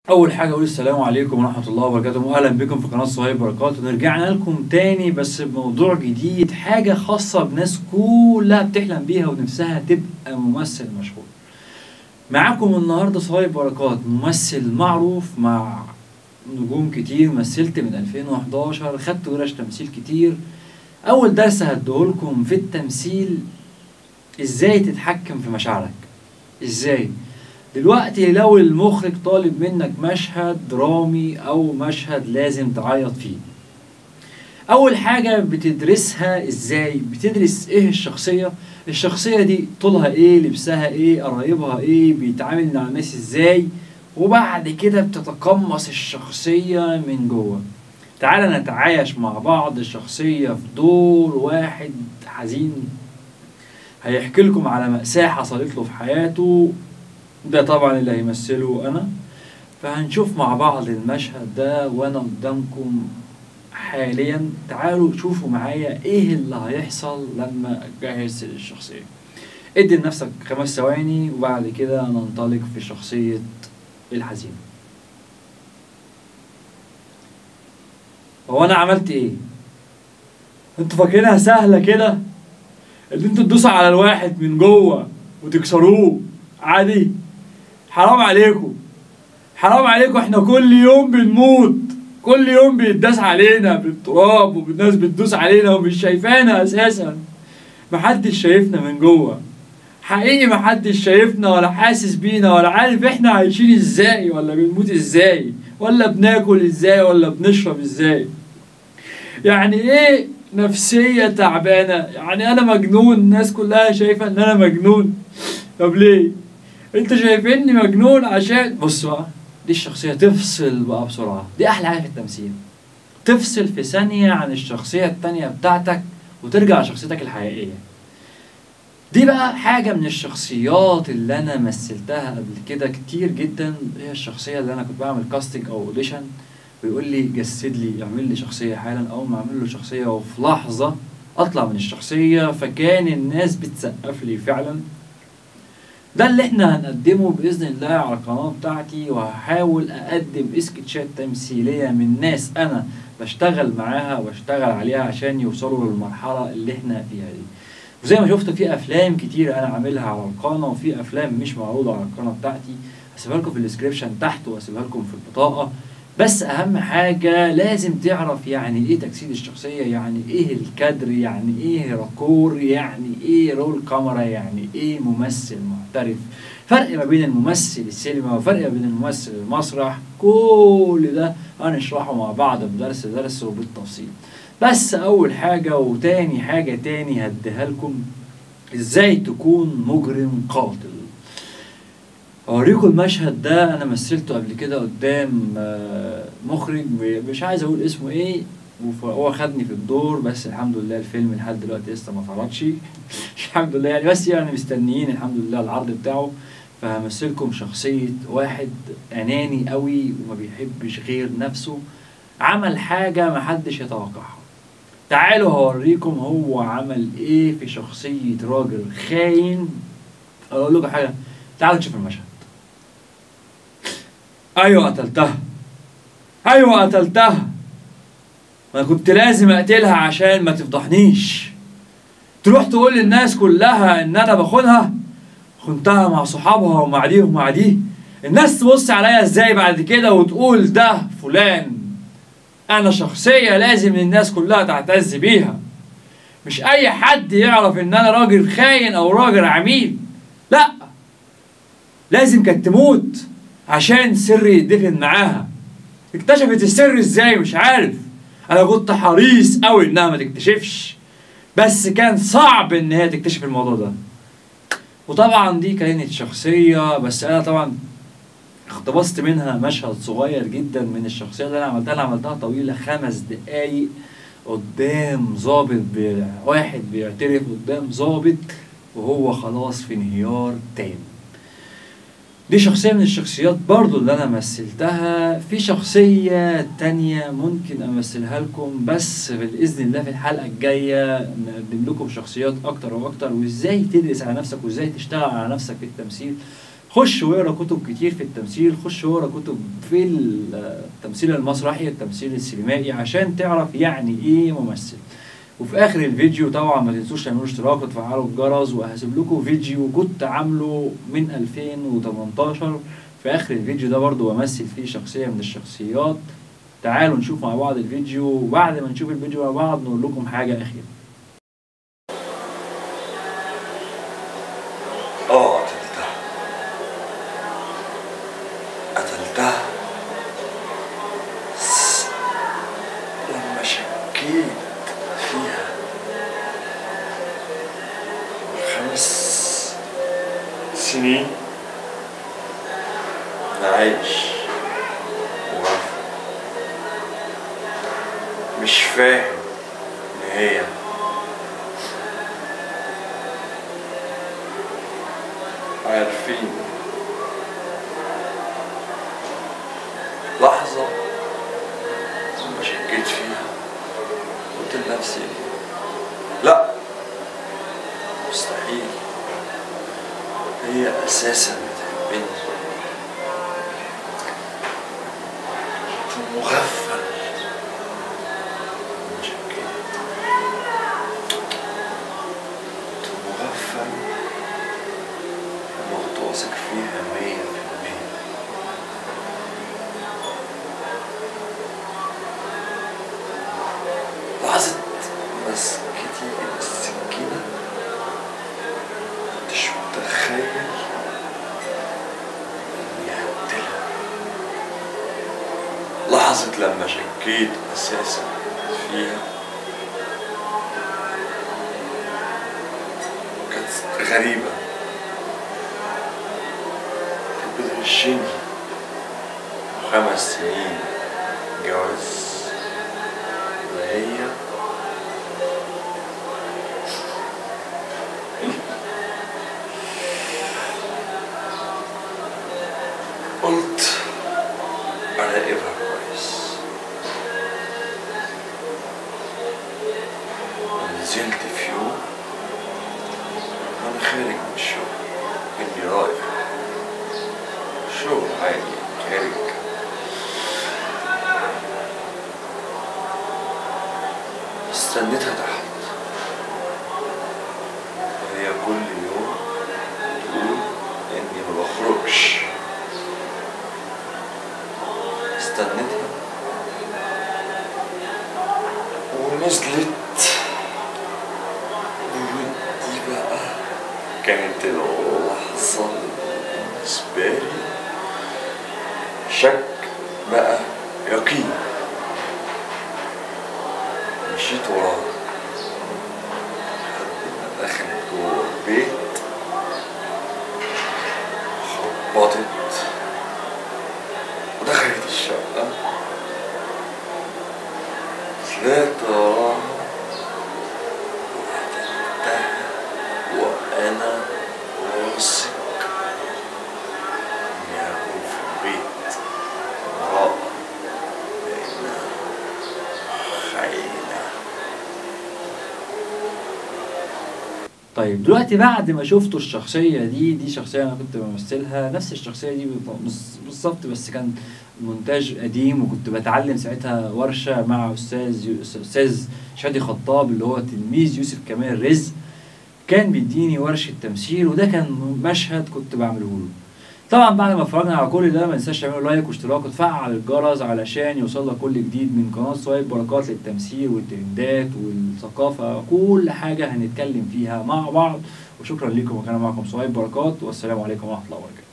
اول حاجه اقول السلام عليكم ورحمه الله وبركاته واهلا بكم في قناه صهيب بركات ونرجعنا لكم تاني بس بموضوع جديد حاجه خاصه بناس كلها بتحلم بيها ونفسها تبقى ممثل مشهور معاكم النهارده صهيب بركات ممثل معروف مع نجوم كتير مثلت من 2011 خدت ورش تمثيل كتير اول درس هديهولكم في التمثيل ازاي تتحكم في مشاعرك ازاي دلوقتي لو المخرج طالب منك مشهد درامي او مشهد لازم تعيط فيه اول حاجة بتدرسها ازاي بتدرس ايه الشخصية الشخصية دي طولها ايه لبسها ايه قرايبها ايه بيتعامل مع الناس ازاي وبعد كده بتتقمص الشخصية من جوه تعالى نتعايش مع بعض الشخصية في دور واحد حزين هيحكي لكم على مأساة حصلت له في حياته ده طبعا اللي هيمثله انا فهنشوف مع بعض المشهد ده وانا قدامكم حاليا تعالوا شوفوا معايا ايه اللي هيحصل لما اجهز الشخصية ادي لنفسك خمس ثواني وبعد كده ننطلق في شخصية الحزين هو انا عملت ايه انتوا فاكرينها سهلة كده ان انتوا تدوسوا على الواحد من جوه وتكسروه عادي حرام عليكم حرام عليكم احنا كل يوم بنموت كل يوم بيتداس علينا بالتراب والناس بتدوس علينا ومش شايفانا اساسا محدش شايفنا من جوه حقيقي محدش شايفنا ولا حاسس بينا ولا عارف احنا عايشين ازاي ولا بنموت ازاي ولا بناكل ازاي ولا بنشرب ازاي يعني ايه نفسية تعبانة يعني انا مجنون الناس كلها شايفة ان انا مجنون طب ليه انت شايفيني مجنون عشان بص بقى دي الشخصية تفصل بقى بسرعة دي أحلى حاجة في التمثيل تفصل في ثانية عن الشخصية التانية بتاعتك وترجع لشخصيتك الحقيقية دي بقى حاجة من الشخصيات اللي أنا مثلتها قبل كده كتير جدا هي الشخصية اللي أنا كنت بعمل كاستنج أو أوديشن ويقول لي جسد لي اعمل لي شخصية حالا أول ما أعمل له شخصية وفي لحظة أطلع من الشخصية فكان الناس بتسقف لي فعلا ده اللي احنا هنقدمه باذن الله على القناه بتاعتي وهحاول اقدم اسكتشات تمثيليه من ناس انا بشتغل معاها واشتغل عليها عشان يوصلوا للمرحله اللي احنا فيها دي وزي ما شفتوا في افلام كتير انا عاملها على القناه وفي افلام مش معروضه على القناه بتاعتي هسيبها لكم في الديسكربشن تحت وهسيبها لكم في البطاقه بس اهم حاجه لازم تعرف يعني ايه تجسيد الشخصيه يعني ايه الكادر يعني ايه راكور يعني ايه رول كاميرا يعني ايه ممثل محترف فرق ما بين الممثل السينما وفرق ما بين الممثل المسرح كل ده هنشرحه مع بعض بدرس درس وبالتفصيل بس اول حاجه وتاني حاجه تاني هديها لكم ازاي تكون مجرم قاتل اوريكم المشهد ده انا مثلته قبل كده قدام مخرج مش عايز اقول اسمه ايه وهو خدني في الدور بس الحمد لله الفيلم لحد دلوقتي لسه ما اتعرضش الحمد لله يعني بس يعني مستنيين الحمد لله العرض بتاعه فهمثلكم شخصية واحد أناني قوي وما بيحبش غير نفسه عمل حاجة محدش يتوقعها تعالوا هوريكم هو عمل ايه في شخصية راجل خاين اقول لكم حاجة تعالوا نشوف المشهد ايوه قتلتها ايوه قتلتها ما كنت لازم اقتلها عشان ما تفضحنيش تروح تقول للناس كلها ان انا بخونها خنتها مع صحابها ومع دي ومع دي الناس تبص عليا ازاي بعد كده وتقول ده فلان انا شخصية لازم الناس كلها تعتز بيها مش اي حد يعرف ان انا راجل خاين او راجل عميل لا لازم كانت تموت عشان سري يدفن معاها اكتشفت السر ازاي مش عارف انا كنت حريص قوي انها ما تكتشفش بس كان صعب ان هي تكتشف الموضوع ده وطبعا دي كانت شخصية بس انا طبعا اقتبست منها مشهد صغير جدا من الشخصية اللي انا عملتها انا عملتها طويلة خمس دقايق قدام ظابط بي... واحد بيعترف قدام ظابط وهو خلاص في انهيار تام دي شخصية من الشخصيات برضو اللي أنا مثلتها في شخصية تانية ممكن أمثلها لكم بس بإذن الله في الحلقة الجاية نقدم لكم شخصيات أكتر وأكتر وإزاي تدرس على نفسك وإزاي تشتغل على نفسك في التمثيل خش واقرا كتب كتير في التمثيل خش واقرا كتب في التمثيل المسرحي التمثيل السينمائي عشان تعرف يعني ايه ممثل وفي اخر الفيديو طبعا ما تنسوش تعملوا اشتراك وتفعلوا الجرس وهسيب لكم فيديو كنت عامله من 2018 في اخر الفيديو ده برضو بمثل فيه شخصية من الشخصيات تعالوا نشوف مع بعض الفيديو وبعد ما نشوف الفيديو مع بعض نقول لكم حاجة أخيرة اه قتلتها قتلتها بس لما شكيت فيها خمس سنين انا عايش وعارف مش فاهم ان هي عارفين لحظة لما شكيت فيها قلت لنفسي لا مستحيل هي أساسا بتحبني كنت مغفل لما شكيت كنت مغفل لما كنت واثق فيها مية في المية لحظة مسكتي السكينة مكنتش متخيل إني هقتلها لحظة لما شكيت أساسا فيها كانت غريبة كانت بتغشني خمس سنين جواز وهي قلت أراقبها كويس ونزلت في يوم وأنا خارج من الشغل إني رايح شغل عادي خارج استنيتها تحت وهي كل يوم تقول إني ما بخرجش استنيتها ونزلت ودي بقى كانت اللحظة اللي بالنسبة لي شك بقى يقين مشيت وراها لحد ما دخلت جوه البيت خبطت ودخلت الشقة طلعت وراها وقتلتها وأنا واثق إني هكون في البيت امرأة لأنها خاينة طيب دلوقتي بعد ما شفتوا الشخصية دي دي شخصية أنا كنت بمثلها نفس الشخصية دي بالظ- بالظبط بس كان مونتاج قديم وكنت بتعلم ساعتها ورشة مع أستاذ يو- أستاذ شادي خطاب اللي هو تلميذ يوسف كمال رزق كان بيديني ورشة تمثيل وده كان مشهد كنت بعمله له طبعا بعد ما اتفرجنا على كل ده ما ننساش تعملوا لايك واشتراك وتفعل الجرس علشان يوصلك كل جديد من قناه صايب بركات للتمثيل والترندات والثقافه كل حاجه هنتكلم فيها مع بعض وشكرا لكم وكان معكم صايب بركات والسلام عليكم ورحمه الله وبركاته